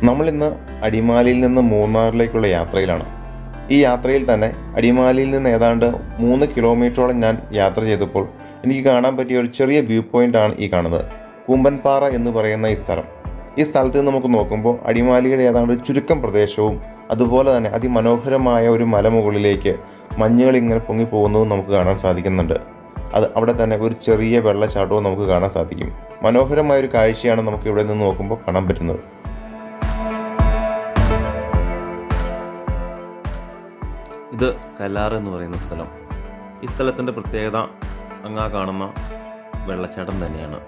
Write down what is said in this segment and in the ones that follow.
നമ്മളിന്ന് അടിമാലിയിൽ നിന്ന് മൂന്നാറിലേക്കുള്ള യാത്രയിലാണ് ഈ യാത്രയിൽ തന്നെ അടിമാലിയിൽ നിന്ന് ഏതാണ്ട് മൂന്ന് കിലോമീറ്ററോളം ഞാൻ യാത്ര ചെയ്തപ്പോൾ എനിക്ക് കാണാൻ പറ്റിയ ഒരു ചെറിയ വ്യൂ പോയിൻ്റാണ് ഈ കാണുന്നത് കൂമ്പൻപാറ എന്ന് പറയുന്ന ഈ സ്ഥലം ഈ സ്ഥലത്ത് നിന്ന് നമുക്ക് നോക്കുമ്പോൾ അടിമാലിയുടെ ഏതാണ്ട് ഒരു ചുരുക്കം പ്രദേശവും അതുപോലെ തന്നെ അതിമനോഹരമായ ഒരു മലമുകളിലേക്ക് മഞ്ഞുകൾ ഇങ്ങനെ പൊങ്ങി പോകുന്നതും നമുക്ക് കാണാൻ സാധിക്കുന്നുണ്ട് അത് അവിടെ തന്നെ ഒരു ചെറിയ വെള്ളച്ചാട്ടവും നമുക്ക് കാണാൻ സാധിക്കും മനോഹരമായ ഒരു കാഴ്ചയാണ് നമുക്ക് ഇവിടെ നിന്ന് നോക്കുമ്പോൾ കാണാൻ പറ്റുന്നത് ഇത് കല്ലാർ എന്ന് പറയുന്ന സ്ഥലം ഈ സ്ഥലത്തിൻ്റെ പ്രത്യേകത അങ്ങാ കാണുന്ന വെള്ളച്ചാട്ടം തന്നെയാണ്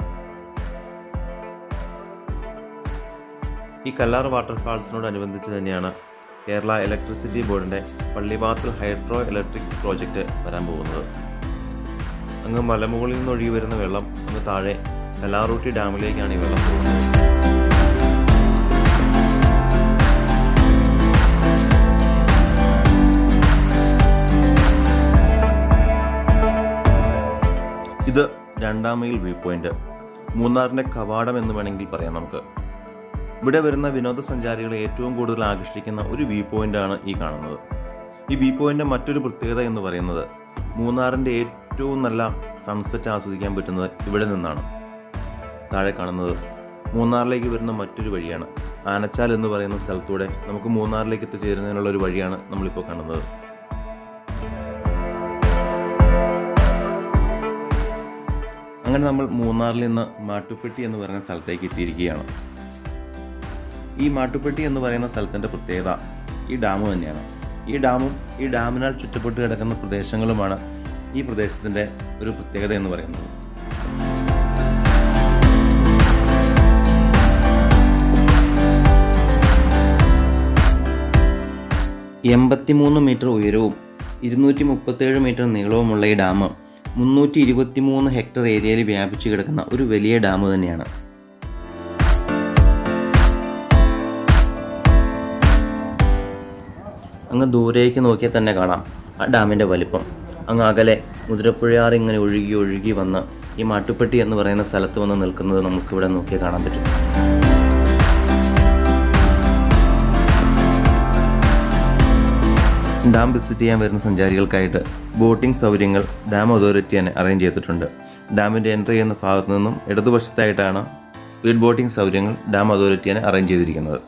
ഈ കല്ലാർ വാട്ടർഫാൾസിനോടനുബന്ധിച്ച് തന്നെയാണ് കേരള ഇലക്ട്രിസിറ്റി ബോർഡിൻ്റെ പള്ളിവാസൽ ഹൈഡ്രോ ഇലക്ട്രിക് പ്രോജക്റ്റ് വരാൻ പോകുന്നത് അങ്ങ് മലമുകളിൽ നിന്ന് ഒഴുകി വരുന്ന വെള്ളം അങ്ങ് താഴെ കല്ലാറൂട്ടി ഡാമിലേക്കാണ് ഈ വെള്ളം പോകുന്നത് ഇത് രണ്ടാം മൈൽ വ്യൂ പോയിന്റ് മൂന്നാറിൻ്റെ കവാടം എന്ന് വേണമെങ്കിൽ പറയാം നമുക്ക് ഇവിടെ വരുന്ന വിനോദസഞ്ചാരികളെ ഏറ്റവും കൂടുതൽ ആകർഷിക്കുന്ന ഒരു വ്യൂ പോയിന്റാണ് ഈ കാണുന്നത് ഈ വ്യൂ പോയിന്റ് മറ്റൊരു പ്രത്യേകത എന്ന് പറയുന്നത് മൂന്നാറിൻ്റെ ഏറ്റവും നല്ല സൺസെറ്റ് ആസ്വദിക്കാൻ പറ്റുന്നത് ഇവിടെ നിന്നാണ് താഴെ കാണുന്നത് മൂന്നാറിലേക്ക് വരുന്ന മറ്റൊരു വഴിയാണ് ആനച്ചാൽ എന്ന് പറയുന്ന സ്ഥലത്തൂടെ നമുക്ക് മൂന്നാറിലേക്ക് എത്തിച്ചേരുന്നതിനുള്ള ഒരു വഴിയാണ് നമ്മളിപ്പോൾ കാണുന്നത് അങ്ങനെ നമ്മൾ മൂന്നാറിൽ നിന്ന് മാട്ടുപ്പെട്ടി എന്ന് പറയുന്ന സ്ഥലത്തേക്ക് എത്തിയിരിക്കുകയാണ് ഈ മാട്ടുപ്പെട്ടി എന്ന് പറയുന്ന സ്ഥലത്തിൻ്റെ പ്രത്യേകത ഈ ഡാം തന്നെയാണ് ഈ ഡാമും ഈ ഡാമിനാൽ ചുറ്റപ്പെട്ട് കിടക്കുന്ന പ്രദേശങ്ങളുമാണ് ഈ പ്രദേശത്തിൻ്റെ ഒരു പ്രത്യേകത എന്ന് പറയുന്നത് എൺപത്തിമൂന്ന് മീറ്റർ ഉയരവും ഇരുന്നൂറ്റി മുപ്പത്തേഴ് മീറ്റർ നീളവുമുള്ള ഈ ഡാം മുന്നൂറ്റി ഇരുപത്തി മൂന്ന് ഹെക്ടർ ഏരിയയിൽ വ്യാപിച്ചു കിടക്കുന്ന ഒരു വലിയ ഡാം തന്നെയാണ് അങ്ങ് ദൂരേക്ക് നോക്കിയാൽ തന്നെ കാണാം ആ ഡാമിൻ്റെ വലിപ്പം അങ്ങ് അകലെ മുതിരപ്പുഴയാറ് ഇങ്ങനെ ഒഴുകി ഒഴുകി വന്ന് ഈ മാട്ടുപ്പെട്ടി എന്ന് പറയുന്ന സ്ഥലത്ത് വന്ന് നിൽക്കുന്നത് നമുക്കിവിടെ നോക്കിയാൽ കാണാൻ പറ്റും ഡാം വിസിറ്റ് ചെയ്യാൻ വരുന്ന സഞ്ചാരികൾക്കായിട്ട് ബോട്ടിംഗ് സൗകര്യങ്ങൾ ഡാം അതോറിറ്റി തന്നെ അറേഞ്ച് ചെയ്തിട്ടുണ്ട് ഡാമിൻ്റെ എൻട്രി ചെയ്യുന്ന ഭാഗത്തു നിന്നും ഇടതുവശത്തായിട്ടാണ് സ്പീഡ് ബോട്ടിംഗ് സൗകര്യങ്ങൾ ഡാം അതോറിറ്റി തന്നെ അറേഞ്ച് ചെയ്തിരിക്കുന്നത്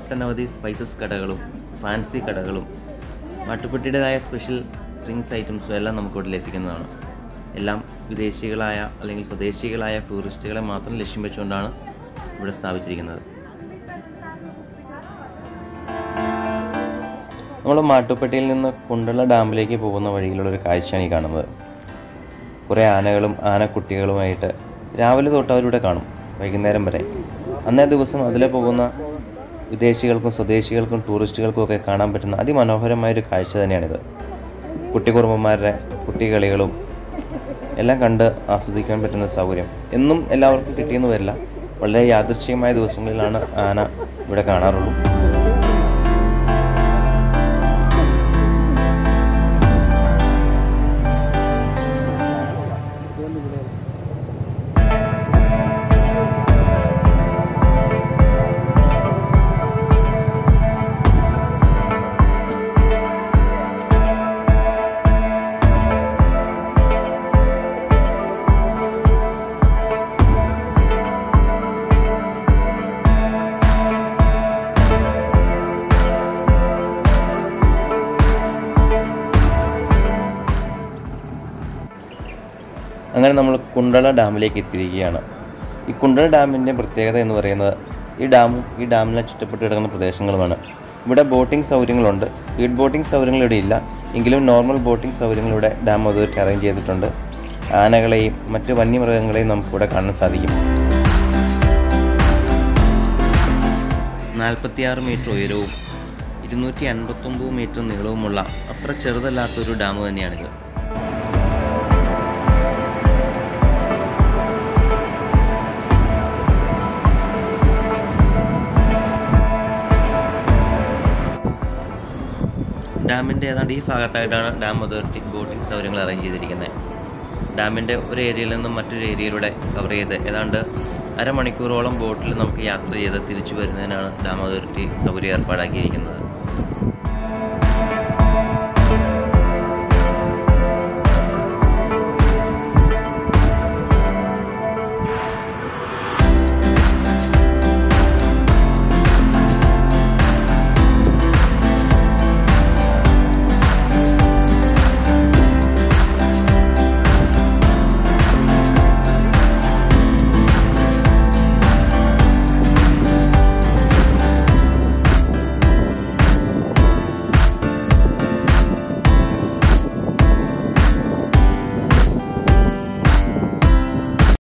ഒട്ടനവധി സ്പൈസസ് കടകളും ഫാൻസി കടകളും മാട്ടുപ്പെട്ടിയുടേതായ സ്പെഷ്യൽ ഡ്രിങ്ക്സ് ഐറ്റംസും എല്ലാം നമുക്കിവിടെ ലഭിക്കുന്നതാണ് എല്ലാം വിദേശികളായ അല്ലെങ്കിൽ സ്വദേശികളായ ടൂറിസ്റ്റുകളെ മാത്രം ലക്ഷ്യം വെച്ചുകൊണ്ടാണ് ഇവിടെ സ്ഥാപിച്ചിരിക്കുന്നത് നമ്മൾ മാട്ടുപ്പെട്ടിയിൽ നിന്ന് കുണ്ടള ഡാമിലേക്ക് പോകുന്ന വഴിയിലുള്ള ഒരു കാഴ്ചയാണ് ഈ കാണുന്നത് കുറേ ആനകളും ആനക്കുട്ടികളുമായിട്ട് രാവിലെ തൊട്ട് അവരിവിടെ കാണും വൈകുന്നേരം വരെ അന്നേ ദിവസം അതിലെ പോകുന്ന വിദേശികൾക്കും സ്വദേശികൾക്കും ടൂറിസ്റ്റുകൾക്കും ഒക്കെ കാണാൻ പറ്റുന്ന അതിമനോഹരമായൊരു കാഴ്ച തന്നെയാണിത് കുട്ടിക്കുറുമ്പന്മാരുടെ കുട്ടികളികളും എല്ലാം കണ്ട് ആസ്വദിക്കാൻ പറ്റുന്ന സൗകര്യം എന്നും എല്ലാവർക്കും കിട്ടിയെന്ന് വരില്ല വളരെ യാദൃശ്ചികമായ ദിവസങ്ങളിലാണ് ആന ഇവിടെ കാണാറുള്ളൂ അങ്ങനെ നമ്മൾ കുണ്ടള ഡാമിലേക്ക് എത്തിയിരിക്കുകയാണ് ഈ കുണ്ടള ഡാമിൻ്റെ പ്രത്യേകത എന്ന് പറയുന്നത് ഈ ഡാമും ഈ ഡാമിനെ ചുറ്റപ്പെട്ട് കിടക്കുന്ന പ്രദേശങ്ങളുമാണ് ഇവിടെ ബോട്ടിംഗ് സൗകര്യങ്ങളുണ്ട് സ്പീഡ് ബോട്ടിംഗ് സൗകര്യങ്ങൾ ഇവിടെ ഇല്ല എങ്കിലും നോർമൽ ബോട്ടിംഗ് സൗകര്യങ്ങൾ ഇവിടെ ഡാം അതോറിറ്റി അറേഞ്ച് ചെയ്തിട്ടുണ്ട് ആനകളെയും മറ്റ് വന്യമൃഗങ്ങളെയും നമുക്കിവിടെ കാണാൻ സാധിക്കും നാൽപ്പത്തിയാറ് മീറ്റർ ഉയരവും ഇരുന്നൂറ്റി അൻപത്തൊമ്പത് മീറ്റർ നീളവുമുള്ള അത്ര ചെറുതല്ലാത്തൊരു ഡാം തന്നെയാണിത് ഡാമിൻ്റെ ഏതാണ്ട് ഈ ഭാഗത്തായിട്ടാണ് ഡാം അതോറിറ്റി ബോട്ടിംഗ് സൗകര്യങ്ങൾ അറേഞ്ച് ചെയ്തിരിക്കുന്നത് ഡാമിൻ്റെ ഒരു ഏരിയയിൽ നിന്നും മറ്റൊരു ഏരിയയിലൂടെ കവർ ചെയ്ത് ഏതാണ്ട് അരമണിക്കൂറോളം ബോട്ടിൽ നമുക്ക് യാത്ര ചെയ്ത് തിരിച്ചു വരുന്നതിനാണ് ഡാം അതോറിറ്റി സൗകര്യം ഏർപ്പാടാക്കിയിരിക്കുന്നത്